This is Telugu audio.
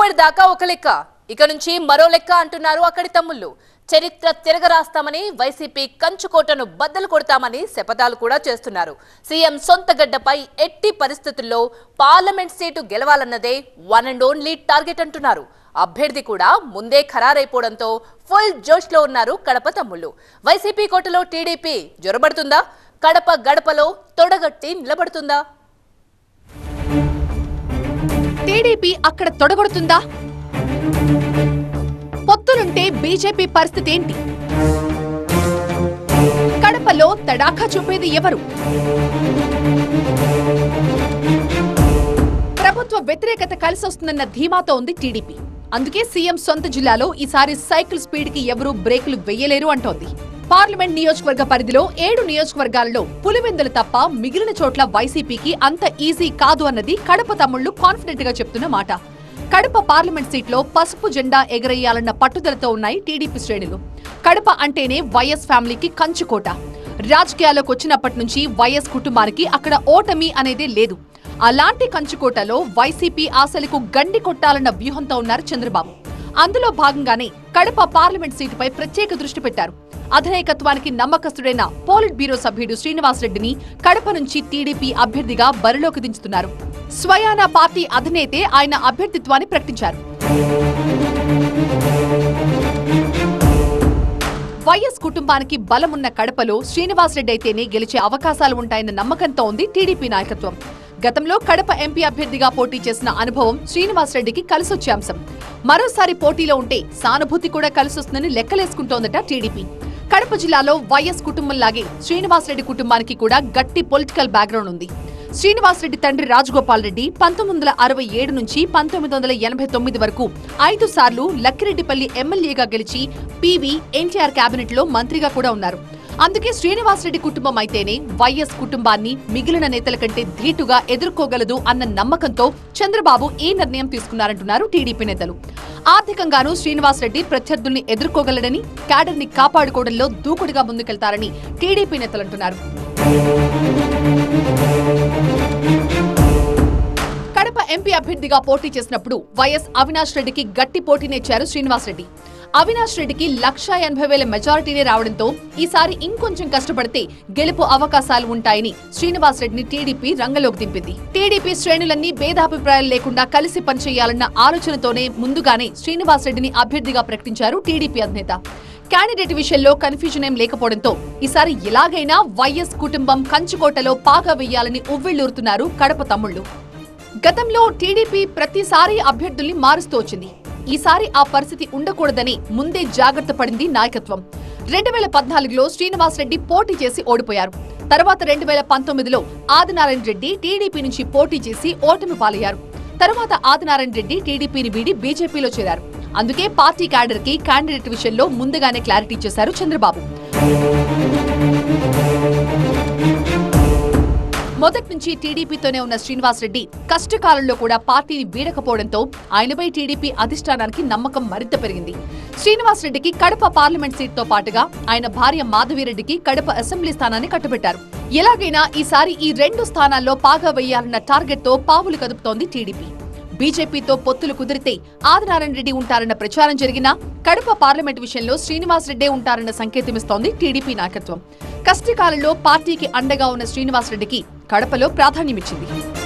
ఇప్పటిదాకా ఒక లెక్క ఇక నుంచి మరో లెక్క అంటున్నారు అక్కడి తమ్ముళ్ళు చరిత్ర తిరగరాస్తామని వైసీపీ కంచుకోటను బద్దలు కొడతామని శపథాలు కూడా చేస్తున్నారు సీఎం సొంత గడ్డపై ఎట్టి పరిస్థితుల్లో పార్లమెంట్ సీటు గెలవాలన్నదే వన్ అండ్ ఓన్లీ టార్గెట్ అంటున్నారు అభ్యర్థి కూడా ముందే ఖరారైపోవడంతో ఫుల్ జోష్ లో ఉన్నారు కడప తమ్ముళ్ళు వైసీపీ కోటలో టీడీపీ జొరబడుతుందా కడప గడపలో తొడగట్టి నిలబడుతుందా టీడీపీ అక్కడ తొడగొడుతుందా పొత్తులుంటే బీజేపీ పరిస్థితి ఏంటి కడపలో తడాఖా చూపేది ఎవరు ప్రభుత్వ వ్యతిరేకత కలిసొస్తుందన్న ధీమాతో ఉంది టీడీపీ అందుకే సీఎం సొంత జిల్లాలో ఈసారి సైకిల్ స్పీడ్ కి ఎవరూ బ్రేకులు వెయ్యలేరు అంటోంది పార్లమెంట్ నియోజకవర్గ పరిధిలో ఏడు నియోజకవర్గాలలో పులివెందులు తప్ప మిగిలిన చోట్ల వైసీపీకి అంత ఈజీ కాదు అన్నది కడప తమ్ముళ్లు కాన్ఫిడెంట్ గా చెప్తున్న మాట కడప పార్లమెంట్ సీట్లో పసుపు జెండా ఎగరేయాలన్న పట్టుదలతో ఉన్నాయి టీడీపీ శ్రేణులు కడప అంటేనే వైఎస్ ఫ్యామిలీకి కంచుకోట రాజకీయాల్లోకి వచ్చినప్పటి నుంచి వైఎస్ కుటుంబానికి అక్కడ ఓటమి అనేదే లేదు అలాంటి కంచుకోటలో వైసీపీ ఆశలకు గండి కొట్టాలన్న వ్యూహంతో ఉన్నారు చంద్రబాబు అందులో భాగంగానే కడప పార్లమెంట్ సీటుపై ప్రత్యేక దృష్టి పెట్టారు అధినాయకత్వానికి నమ్మకస్తుడైన పోలిట్ బ్యూరో సభ్యుడు శ్రీనివాసరెడ్డిని కడప నుంచి టీడీపీ అభ్యర్థిగా బరిలోకి దించుతున్నారు స్వయాన పార్టీ అధినేతే ఆయన అభ్యర్థిత్వాన్ని ప్రకటించారు వైఎస్ కుటుంబానికి బలమున్న కడపలో శ్రీనివాసరెడ్డి అయితేనే గెలిచే అవకాశాలు ఉంటాయన్న నమ్మకంతో ఉంది టీడీపీ నాయకత్వం గతంలో కడప ఎంపీ అభ్యర్థిగా పోటీ చేసిన అనుభవం శ్రీనివాసరెడ్డికి కలిసొచ్చే అంశం మరోసారి పోటీలో ఉంటే సానుభూతి కూడా కలిసొస్తుందని లెక్కలేసుకుంటోందట టీడీపీ కడప జిల్లాలో వైఎస్ కుటుంబంలాగే శ్రీనివాసరెడ్డి కుటుంబానికి కూడా గట్టి పొలిటికల్ బ్యాక్గ్రౌండ్ ఉంది శ్రీనివాసరెడ్డి తండ్రి రాజగోపాల్ రెడ్డి పంతొమ్మిది వందల అరవై ఏడు నుంచి పంతొమ్మిది వందల ఎనభై తొమ్మిది వరకు ఐదు సార్లు లక్కిరెడ్డిపల్లి ఎమ్మెల్యేగా గెలిచి పీవీ ఎన్టీఆర్ కేబినెట్ లో మంత్రిగా కూడా ఉన్నారు అందుకే శ్రీనివాసరెడ్డి కుటుంబం అయితేనే వైఎస్ కుటుంబాన్ని మిగిలిన నేతల కంటే ధీటుగా ఎదుర్కోగలదు అన్న నమ్మకంతో చంద్రబాబు ఈ నిర్ణయం తీసుకున్నారంటున్నారు టీడీపీ నేతలు ఆర్థికంగానూ శ్రీనివాసరెడ్డి ప్రత్యర్థుల్ని ఎదుర్కోగలడని క్యాడర్ ని కాపాడుకోవడంలో దూకుడుగా ముందుకెళ్తారని టీడీపీ నేతలు అంటున్నారు కడప ఎంపీ అభ్యర్థిగా పోటీ చేసినప్పుడు వైఎస్ అవినాష్ రెడ్డికి గట్టి పోటీనిచ్చారు శ్రీనివాస్ రెడ్డి అవినాష్ రెడ్డికి లక్షా ఎనభై వేల మెజారిటీనే రావడంతో ఈసారి ఇంకొంచెం కష్టపడితే గెలుపు అవకాశాలు ఉంటాయని శ్రీనివాస్ రెడ్డిని టీడీపీ రంగంలోకి దింపింది టీడీపీ శ్రేణులన్నీ భేదాభిప్రాయాలు లేకుండా కలిసి పనిచేయాలన్న ఆలోచనతోనే ముందుగానే శ్రీనివాస్ రెడ్డిని అభ్యర్థిగా ప్రకటించారు టీడీపీ అధినేత క్యాండిడేట్ విషయంలో కన్ఫ్యూజన్ ఏం లేకపోవడంతో ఈసారి ఎలాగైనా వైఎస్ కుటుంబం కంచుకోటలో పాగా వేయాలని ఉవ్విళ్లూరుతున్నారు కడప తమ్ముళ్లు గతంలో టీడీపీ ప్రతిసారి అభ్యర్థుల్ని మారుస్తూ వచ్చింది ఈసారి ఆ పరిస్థితి ఉండకూడదని ముందే జాగ్రత్త పడింది నాయకత్వం రెండు వేల పద్నాలుగులో శ్రీనివాసరెడ్డి పోటీ చేసి ఓడిపోయారు తర్వాత రెండు వేల పంతొమ్మిదిలో ఆదినారాయణ రెడ్డి టీడీపీ నుంచి పోటీ చేసి ఓటమి పాలయ్యారు తర్వాత ఆదినారాయణ రెడ్డి టీడీపీని వీడి బీజేపీలో చేరారు అందుకే పార్టీ క్యాడర్ కి క్యాండిడేట్ విషయంలో ముందుగానే క్లారిటీ చేశారు చంద్రబాబు మొదటి నుంచి టీడీపీతోనే ఉన్న శ్రీనివాస్ రెడ్డి కష్టకాలంలో కూడా పార్టీని వీడకపోవడంతో ఆయనపై టీడీపీ అధిష్టానానికి నమ్మకం మరింత పెరిగింది శ్రీనివాస్ రెడ్డికి కడప పార్లమెంట్ సీట్తో పాటుగా ఆయన భార్య మాధవిరెడ్డికి కడప అసెంబ్లీ స్థానాన్ని కట్టబెట్టారు ఎలాగైనా ఈసారి ఈ రెండు స్థానాల్లో పాగా వేయాలన్న టార్గెట్ తో పావులు కదుపుతోంది టీడీపీ బీజేపీతో పొత్తులు కుదిరితే ఆదినారాయణ రెడ్డి ఉంటారన్న ప్రచారం జరిగినా కడప పార్లమెంట్ విషయంలో శ్రీనివాస్ రెడ్డే ఉంటారన్న సంకేతమిస్తోంది టీడీపీ నాయకత్వం కష్టకాలంలో పార్టీకి అండగా ఉన్న శ్రీనివాస్ రెడ్డికి కడపలో ప్రాధాన్యమిచ్చింది